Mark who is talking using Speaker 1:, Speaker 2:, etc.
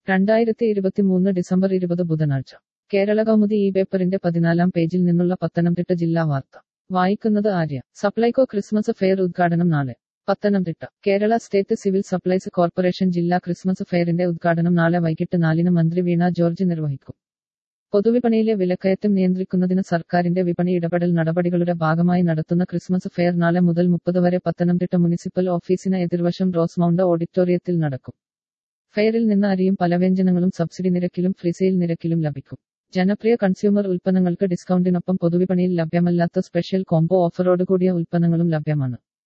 Speaker 1: രണ്ടായിരത്തി ഇരുപത്തിമൂന്ന് ഡിസംബർ ഇരുപത് ബുധനാഴ്ച കേരള കൗമുദി ഈ പേപ്പറിന്റെ പതിനാലാം പേജിൽ നിന്നുള്ള പത്തനംതിട്ട ജില്ലാ വാർത്ത വായിക്കുന്നത് ആര്യ സപ്ലൈകോ ക്രിസ്മസ് ഫെയർ ഉദ്ഘാടനം നാളെ Pathanamthitta Kerala state civil supplies corporation ജില്ലാ ക്രിസ്മസ് ഫെയറിന്റെ ഉദ്ഘാടനം നാളെ വൈകിട്ട് നാലിന് മന്ത്രി വീണ ജോർജ് നിർവഹിക്കും പൊതുവിപണിയിലെ വിലക്കയറ്റം നിയന്ത്രിക്കുന്നതിന് സർക്കാരിന്റെ വിപണി ഇടപെടൽ നടപടികളുടെ ഭാഗമായി നടത്തുന്ന ക്രിസ്മസ് ഫെയർ നാളെ മുതൽ മുപ്പത് വരെ പത്തനംതിട്ട മുനിസിപ്പൽ ഓഫീസിന് എതിർവശം റോസ് മൗണ്ട് ഓഡിറ്റോറിയത്തിൽ നടക്കും ഫെയറിൽ നിന്ന് അരിയും പലവ്യഞ്ജനങ്ങളും സബ്സിഡി നിരക്കിലും ഫ്രീസെയിൽ നിരക്കിലും ലഭിക്കും ജനപ്രിയ കൺസ്യൂമർ ഉൽപ്പന്നങ്ങൾക്ക് ഡിസ്കൗണ്ടിനൊപ്പം പൊതുവിപണിയിൽ ലഭ്യമല്ലാത്ത സ്പെഷ്യൽ കോംബോ ഓഫറോടുകൂടിയ ഉൽപ്പന്നങ്ങളും ലഭ്യമാണ്